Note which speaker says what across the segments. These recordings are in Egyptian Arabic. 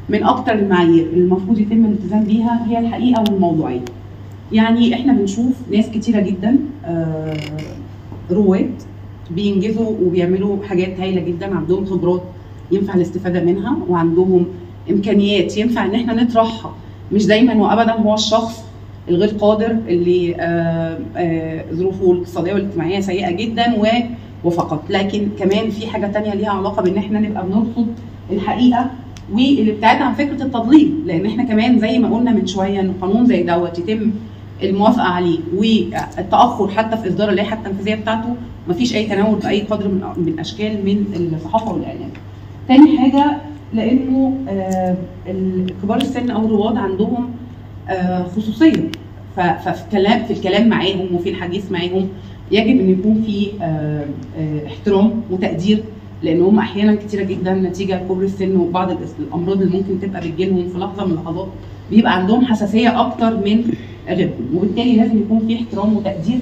Speaker 1: من اكتر المعايير اللي المفروض يتم الالتزام بيها هي الحقيقه والموضوعيه يعني احنا بنشوف ناس كتيره جدا آه، رواد بينجزوا وبيعملوا حاجات هايله جدا عندهم خبرات ينفع الاستفاده منها وعندهم امكانيات ينفع ان احنا نطرحها مش دايما وابدا هو الشخص الغير قادر اللي آه، آه، ظروفه الاقتصاديه والاجتماعيه سيئه جدا و وفقط لكن كمان في حاجه تانية ليها علاقه بان احنا نبقى بنرصد الحقيقه والابتعاد عن فكره التضليل لان احنا كمان زي ما قلنا من شويه ان قانون زي دوت يتم الموافقه عليه والتاخر حتى في اصدار اللائحه التنفيذيه بتاعته مفيش اي تناول باي قدر من من الاشكال من الصحافه والاعلام. تاني حاجه لانه آه، كبار السن او الرواد عندهم آه، خصوصيه ف- ففي كلام في الكلام معاهم وفي الحديث معاهم يجب ان يكون في آه، آه، احترام وتقدير لان هم احيانا كتيره جدا نتيجه كبر السن وبعض الأس- الامراض اللي ممكن تبقى بتجيلهم في لحظه من اللحظات بيبقى عندهم حساسيه اكتر من غيرهم وبالتالي لازم يكون في احترام وتقدير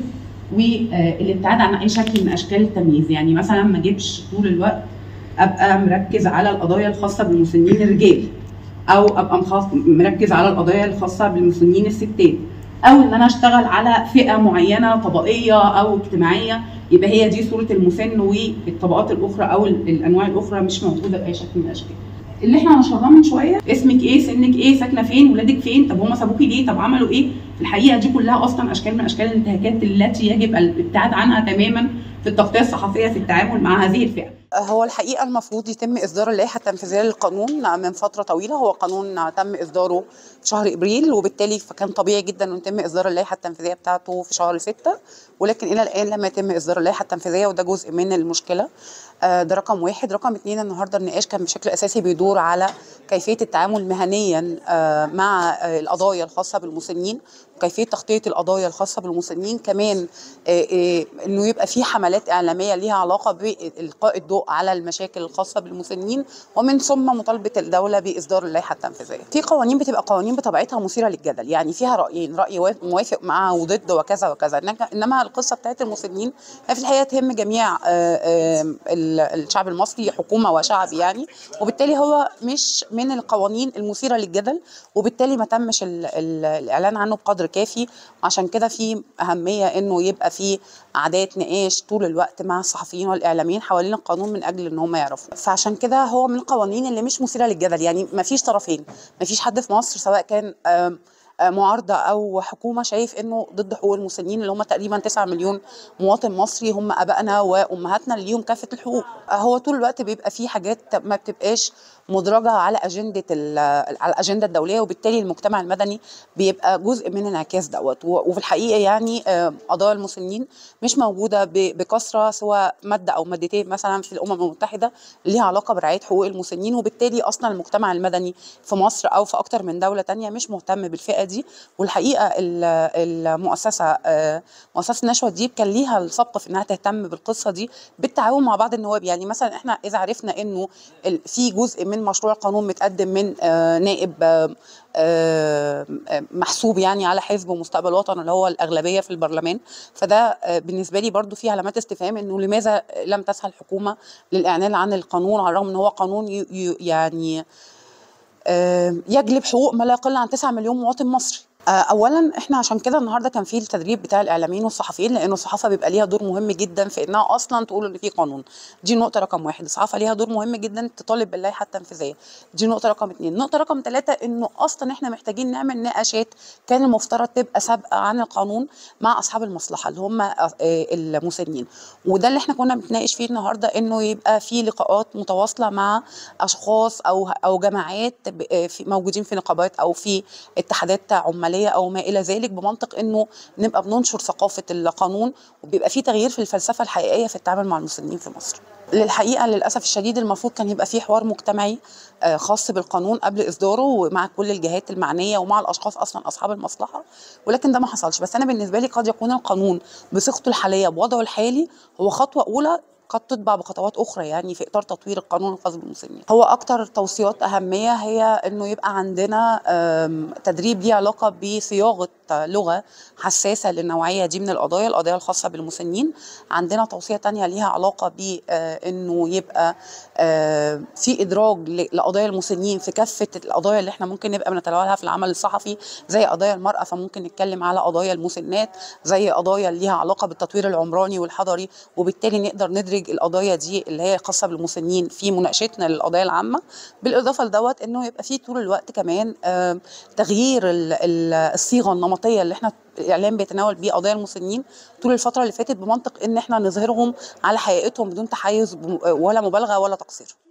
Speaker 1: والابتعاد عن اي شكل من اشكال التمييز يعني مثلا ما اجيبش طول الوقت ابقى مركز على القضايا الخاصه بالمسنين الرجال او ابقى مخص- مركز على القضايا الخاصه بالمسنين الستات او ان انا اشتغل على فئه معينه طبقيه او اجتماعيه يبقى هي دي صوره المسن والطبقات الاخرى او ال- الانواع الاخرى مش موجوده باي شكل من الاشكال اللي احنا نشرناه من شويه اسمك ايه سنك ايه ساكنه فين ولادك فين طب هم سابوكي ليه طب عملوا ايه الحقيقه دي كلها اصلا اشكال من اشكال الانتهاكات التي يجب الابتعاد عنها تماما في التغطيه الصحفيه في التعامل مع هذه الفئه
Speaker 2: هو الحقيقة المفروض يتم إصدار اللائحة التنفيذية للقانون من فترة طويلة هو قانون تم إصداره في شهر إبريل وبالتالي فكان طبيعي جدا أنه يتم إصدار اللائحة التنفيذية بتاعته في شهر ستة ولكن إلى الآن لم يتم إصدار اللائحة التنفيذية وده جزء من المشكلة آه، ده رقم واحد رقم اتنين النهاردة النقاش كان بشكل أساسي بيدور على كيفية التعامل مهنيا آه، مع آه، القضايا الخاصة بالمسنين وكيفية تغطية القضايا الخاصة بالمسنين كمان آه، آه، انه يبقى في حملات اعلاميه ليها علاقه بالقاء الضوء على المشاكل الخاصه بالمسنين ومن ثم مطالبه الدوله باصدار اللائحه التنفيذيه. في قوانين بتبقى قوانين بطبيعتها مثيره للجدل، يعني فيها رايين، راي وا- موافق معه وضد وكذا وكذا، إنك- انما القصه بتاعت المسنين هي في الحقيقه تهم جميع آه، آه، ال- الشعب المصري حكومه وشعب يعني، وبالتالي هو مش من القوانين المثيره للجدل وبالتالي ما تمش ال- ال- الاعلان عنه بقدر كافي عشان كده في اهميه انه يبقى في عادات نقاش طول الوقت مع الصحفيين والاعلاميين حوالين القانون من اجل ان هم يعرفوا فعشان كده هو من القوانين اللي مش مثيره للجدل يعني ما فيش طرفين ما فيش حد في مصر سواء كان آم، آه، معارضه او حكومه شايف انه ضد حقوق المسنين اللي هم تقريبا 9 مليون مواطن مصري هم ابائنا وامهاتنا اللي ليهم كافه الحقوق آه، هو طول الوقت بيبقى في حاجات ما بتبقاش مدرجه على اجنده ال- على الاجنده الدوليه وبالتالي المجتمع المدني بيبقى جزء من انعكاس دوت و- وفي الحقيقه يعني آه، قضايا المسنين مش موجوده ب- بكثره سواء ماده او مادتين مثلا في الامم المتحده ليها علاقه برعايه حقوق المسنين وبالتالي اصلا المجتمع المدني في مصر او في اكتر من دوله تانية مش مهتم بالفئه دي والحقيقه ال- المؤسسه آه، مؤسسه نشوه دي كان ليها السبق في انها تهتم بالقصه دي بالتعاون مع بعض النواب يعني مثلا احنا اذا عرفنا انه ال- في جزء من مشروع قانون متقدم من آه، نائب آه، آه، محسوب يعني على حزب مستقبل وطن اللي هو الاغلبيه في البرلمان فده آه، بالنسبه لي برضو فيه علامات استفهام انه لماذا لم تسعى الحكومه للاعلان عن القانون على الرغم ان هو قانون ي- ي- يعني آه، يجلب حقوق ما لا يقل عن 9 مليون مواطن مصري آه، اولا احنا عشان كده النهارده كان في التدريب بتاع الاعلاميين والصحفيين لانه الصحافه بيبقى ليها دور مهم جدا في انها اصلا تقول ان في قانون دي نقطه رقم واحد الصحافه ليها دور مهم جدا تطالب باللائحه التنفيذيه دي نقطه رقم اتنين نقطه رقم ثلاثه انه اصلا احنا محتاجين نعمل نقاشات كان المفترض تبقى سابقه عن القانون مع اصحاب المصلحه اللي هم آه، المسنين وده اللي احنا كنا بنتناقش فيه النهارده انه يبقى في لقاءات متواصله مع اشخاص او او جماعات ب- آه، في موجودين في نقابات او في اتحادات عماليه او ما الى ذلك بمنطق انه نبقى بننشر ثقافه القانون وبيبقى في تغيير في الفلسفه الحقيقيه في التعامل مع المسنين في مصر. للحقيقه للاسف الشديد المفروض كان يبقى في حوار مجتمعي آه، خاص بالقانون قبل اصداره ومع كل الجهات المعنيه ومع الاشخاص اصلا اصحاب المصلحه ولكن ده ما حصلش بس انا بالنسبه لي قد يكون القانون بصيغته الحاليه بوضعه الحالي هو خطوه اولى قد تتبع بخطوات اخرى يعني في اطار تطوير القانون الخاص بالمسنين هو اكتر توصيات اهميه هي انه يبقى عندنا آم، تدريب ليه علاقه بصياغه لغه حساسه للنوعيه دي من القضايا القضايا الخاصه بالمسنين عندنا توصيه تانية ليها علاقه بانه يبقى آه، في ادراج ل- لقضايا المسنين في كافه القضايا اللي احنا ممكن نبقى بنتناولها في العمل الصحفي زي قضايا المراه فممكن نتكلم على قضايا المسنات زي قضايا اللي ليها علاقه بالتطوير العمراني والحضري وبالتالي نقدر ندرج القضايا دي اللي هي خاصه بالمسنين في مناقشتنا للقضايا العامه بالاضافه لدوت انه يبقى في طول الوقت كمان آم، تغيير ال- ال- الصيغه النمطيه اللي احنا الاعلام بيتناول بيه قضايا المسنين طول الفتره اللي فاتت بمنطق ان احنا نظهرهم على حقيقتهم بدون تحيز بم- ولا مبالغه ولا تقصير